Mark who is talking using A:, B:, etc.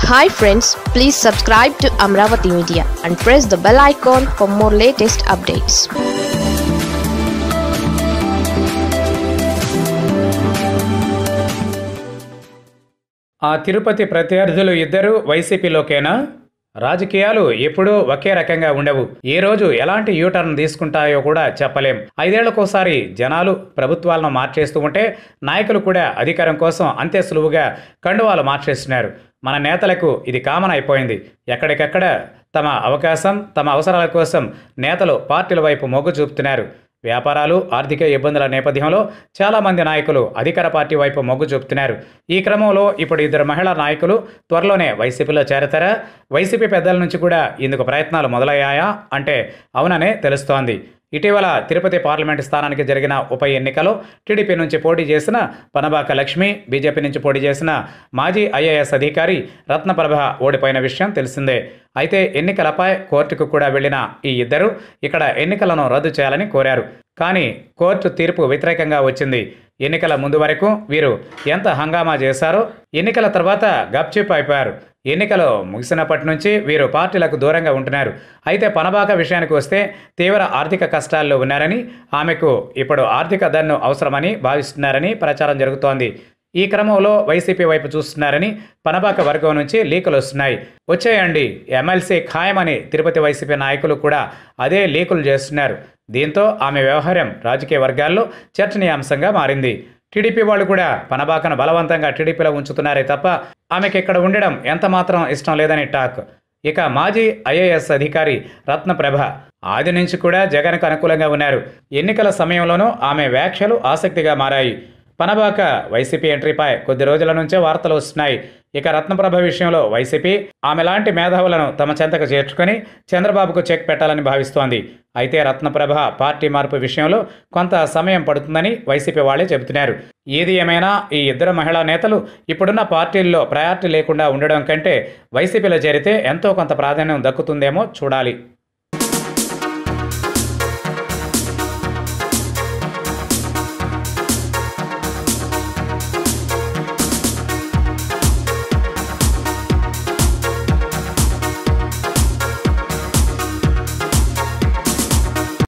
A: hi friends please subscribe to Amaravati media and press the bell icon for more latest updates
B: ఆ తిరుపతి ప్రత్యర్థులు ఇద్దరు వైసీపీలోకేనా రాజకీయాలు ఎప్పుడూ ఒకే రకంగా ఉండవు ఏ రోజు ఎలాంటి యూటర్న్ తీసుకుంటాయో కూడా చెప్పలేం ఐదేళ్లకోసారి జనాలు ప్రభుత్వాలను మార్చేస్తూ ఉంటే నాయకులు కూడా అధికారం కోసం అంతే సులువుగా కండువాలు మార్చేస్తున్నారు మన నేతలకు ఇది కామన్ అయిపోయింది ఎక్కడికెక్కడ తమ అవకాశం తమ అవసరాల కోసం నేతలు పార్టీల వైపు మొగ్గు చూపుతున్నారు వ్యాపారాలు ఆర్థిక ఇబ్బందుల నేపథ్యంలో చాలామంది నాయకులు అధికార పార్టీ వైపు మొగ్గు చూపుతున్నారు ఈ క్రమంలో ఇప్పుడు ఇద్దరు మహిళా నాయకులు త్వరలోనే వైసీపీలో చేరతారా వైసీపీ పెద్దల నుంచి కూడా ఇందుకు ప్రయత్నాలు మొదలయ్యాయా అంటే అవుననే తెలుస్తోంది ఇటీవల తిరుపతి పార్లమెంటు స్థానానికి జరిగిన ఉప ఎన్నికలో టీడీపీ నుంచి పోటీ చేసిన పనబాక లక్ష్మి బీజేపీ నుంచి పోటీ చేసిన మాజీ ఐఏఎస్ అధికారి రత్నప్రభ ఓడిపోయిన విషయం తెలిసిందే అయితే ఎన్నికలపై కోర్టుకు కూడా వెళ్లిన ఈ ఇద్దరు ఇక్కడ ఎన్నికలను రద్దు చేయాలని కోరారు కానీ కోర్టు తీర్పు వ్యతిరేకంగా వచ్చింది ఎన్నికల ముందు వరకు వీరు ఎంత హంగామా చేశారో ఎన్నికల తర్వాత గప్చిప్ అయిపోయారు ఎన్నికలు ముగిసినప్పటి నుంచి వీరు పార్టీలకు దూరంగా ఉంటున్నారు అయితే పనబాక విషయానికి వస్తే తీవ్ర ఆర్థిక కష్టాల్లో ఉన్నారని ఆమెకు ఇప్పుడు ఆర్థిక దన్ను అవసరమని భావిస్తున్నారని ప్రచారం జరుగుతోంది ఈ క్రమంలో వైసీపీ వైపు చూస్తున్నారని పనబాక వర్గం నుంచి లీకులు వస్తున్నాయి వచ్చేయండి ఎమ్మెల్సీ ఖాయమని తిరుపతి వైసీపీ నాయకులు కూడా అదే లీకులు చేస్తున్నారు దీంతో ఆమె వ్యవహారం రాజకీయ వర్గాల్లో చర్చనీయాంశంగా మారింది టీడీపీ వాళ్ళు కూడా పనబాకను బలవంతంగా టీడీపీలో ఉంచుతున్నారే తప్ప ఆమెకి ఇక్కడ ఉండడం ఎంత మాత్రం ఇష్టం లేదని టాక్ ఇక మాజీ ఐఏఎస్ అధికారి రత్నప్రభ ఆది నుంచి కూడా జగన్కు అనుకూలంగా ఉన్నారు ఎన్నికల సమయంలోనూ ఆమె వ్యాఖ్యలు ఆసక్తిగా మారాయి పనబాక వైసీపీ ఎంట్రీపై కొద్ది రోజుల నుంచే వార్తలు వస్తున్నాయి ఇక రత్నప్రభ విషయంలో వైసీపీ ఆమె లాంటి మేధావులను తమ చెంతకు చేర్చుకొని చంద్రబాబుకు చెక్ పెట్టాలని భావిస్తోంది అయితే రత్నప్రభ పార్టీ మార్పు విషయంలో కొంత సమయం పడుతుందని వైసీపీ వాళ్ళే చెబుతున్నారు ఏది ఏమైనా ఈ ఇద్దరు మహిళా నేతలు ఇప్పుడున్న పార్టీల్లో ప్రయారిటీ లేకుండా ఉండడం కంటే వైసీపీలో చేరితే ఎంతో కొంత ప్రాధాన్యం దక్కుతుందేమో చూడాలి